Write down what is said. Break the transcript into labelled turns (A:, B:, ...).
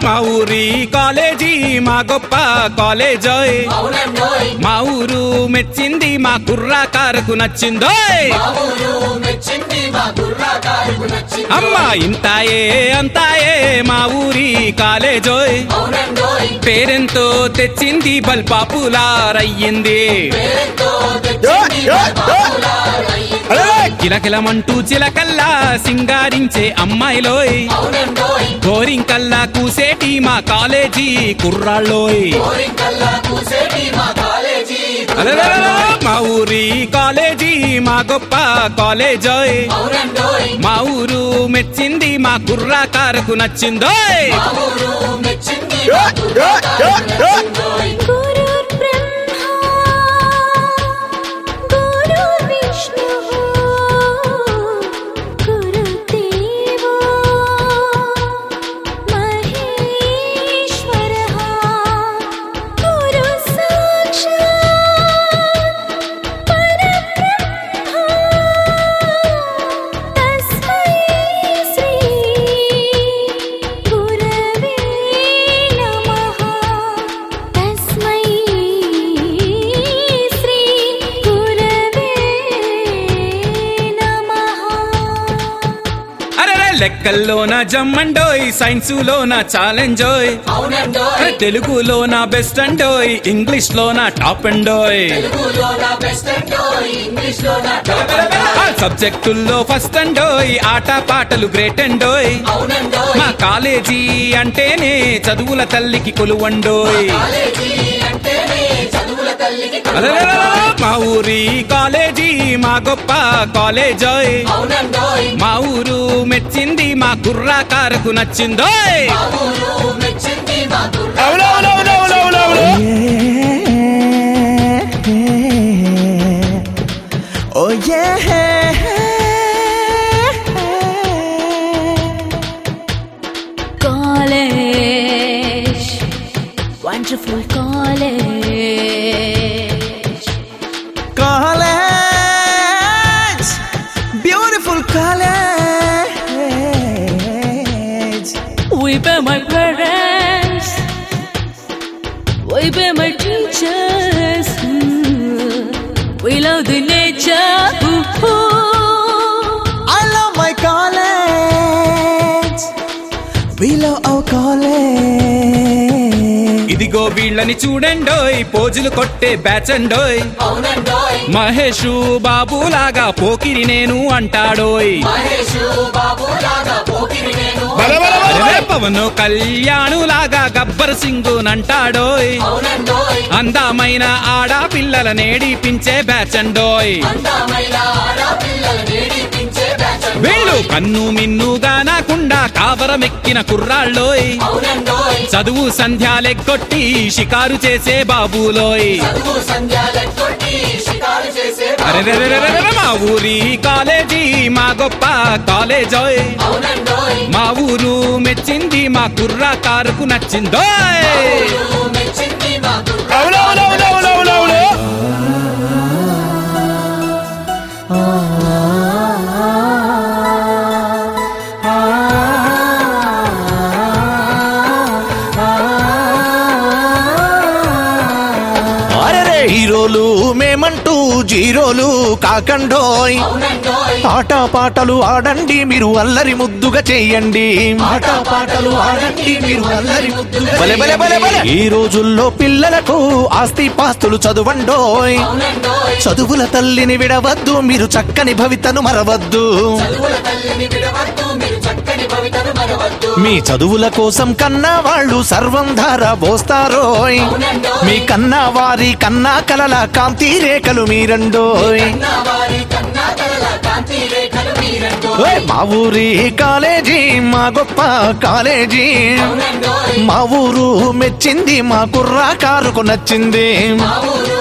A: మా ఊరి కాలేజీ మా గొప్ప కాలేజోయ్
B: అవునండోయ్
A: మా ఊరు మెచ్చింది మా కుర్రాకారకు నచ్చిందోయ్
B: మా ఊరు మెచ్చింది మా గుర్రాకారుకు నచ్చింది
A: అమ్మా ఇంతాయే అంతాయే మా ఊరి కాలేజోయ్
B: అవునండోయ్
A: పేరెంతో తెచ్చింది బల్ పాపులార్ అయ్యింది
B: పేరుతో తెచ్చింది మా పాపులారయ్యింది.
A: కిలకిలమంటూ చిలకల్లా సింగారించే అమ్మాయిలోయ్
B: అవునండోయ్
A: గోరింకల్లా కూసేటి మా కాలేజీ కుర్రాళ్ళోయ్
B: కోరికల్లా కూసేటి మా కాలేజీ
A: అలలలల, మా ఊరి కాలేజీ మా గొప్ప కాలేజోయ్
B: అవునండోయ్
A: మా ఊరు మెచ్చింది మా కుర్రాకారకు నచ్చిందోయ్
B: మా ఊరు మెచ్చింది మా గుర్రాకారుకు నచ్చిందోయ్
C: गुरुर्ब्रह्मा गुरुर्विष्णुः गुरुदेवो महेश्वरः गुरुसाक्षात् परब्रह्मा तस्मै श्री गुरवे नमः तस्मै श्री गुरवे नमः
A: అరే లెక్కల్లోన జమ్మండోయ్ సైన్సులోన ఛాలెంజోయ్
B: అవునండోయ్
A: తెలుగులోన బెస్ట్ అండోయ్ ఇంగ్లీష్ లోన టాప్ అండోయ్
B: తెలుగులో నా బెస్ట్ అండోయ్ ఇంగ్లీష్ లో నా టాప్
A: ఆ సబ్జెక్టుల్లో ఫస్ట్ అండోయ్ ఆట పాటలు గ్రేట్ అండోయ్
B: అవునండోయ్
A: మా కాలేజీ అంటేనే చదువుల తల్లికి కొలువండోయ్
B: కాలేజీ అంటేనే చదువుల తల్లికి
A: అలలలల, మా ఊరి కాలేజీ మా గొప్ప కాలేజోయ్
B: అవునండోయ్
A: మా ఊరు మెచ్చింది మా కుర్రాకారకు నచ్చిందోయ్
B: మా ఊరు మెచ్చింది మా గుర్రా
D: Oh yeah.
C: college wonderful college
D: College, beautiful college.
C: we pay my parents we pay my teachers Hmm. we love the nature Ooh, ooh.
D: I love my college. We love our college.
A: ఇదిగో వీళ్ళని చూడండోయ్ పోజులు కొట్టే batch అండోయ్
B: అవునండోయ్
A: Mahesh బాబు లాగా పోకిరి నేను అంటాడోయ్
B: మహేష్ బాబు లాగా పోకిరి నేను
A: అరే పవన్ కళ్యాణు లాగా గబ్బర్ సింగ్ నంటాడోయ్
B: అవునండోయ్
A: అందమైన ఆడపిల్లల నేడిపించే బ్యాచ్ అండోయ్
B: అందమైన ఆడపిల్లలు నేడిపించే బ్యాచ్
A: వీళ్ళు కన్ను మిన్నుగా నాకుండా కావరమెక్కిన కుర్రాళ్ళోయ్
B: అవునండోయ్
A: చదువు సంధ్యాలెక్కొట్టి షికారు చేసే బాబులోయ్
B: చదువు సంధ్యాలెక్కొట్టి షికారు చేసే
A: అరెరెరెరెరెరె మా ఊరి కాలేజీ మా గొప్ప కాలేజోయ్
B: అవునండోయ్
A: మా ఊరు మెచ్చింది మా కుర్రా కారుకు నచ్చిందోయ్
B: ఊరు మెచ్చింది మా గుర్రా
D: అరెరే హీరోలు మేమంటూ జీరోలు కాకండోయ్
B: అవునండోయ్
D: ఆట పాటలు ఆడండి మీరు అల్లరి ముద్దుగా చేయండి ఆట పాటలు ఆడండి మీరు అల్లరి ముద్దుగా బలే బలే బలే బలే ఈ రోజుల్లో పిల్లలకు ఆస్తి పాస్తులు చదువండోయ్
B: అవునండోయ్
D: చదువుల తల్లిని విడవద్దు మీరు చక్కని భవితను మరవద్దు
B: చదువుల తల్లిని విడవద్దు మీరు చక్కని భవితను మరవద్దు
D: మీ చదువుల కోసం కన్నా వాళ్ళు సర్వం ధార పోస్తారోయ్
B: అవునండోయ్
D: మీ కన్నా వారి కన్నా కలల కాంతి రేఖలు మీరండోయ్
B: కన్నా వారి కన్నా కలల కాంతి రేఖలు మీరండోయ్
D: ఓయ్ మా ఊరి కాలేజీ మా గొప్ప కాలేజీ
B: అవునండోయ్
D: మా ఊరు మెచ్చింది మా కుర్రా కారుకు నచ్చింది
B: మా ఊరు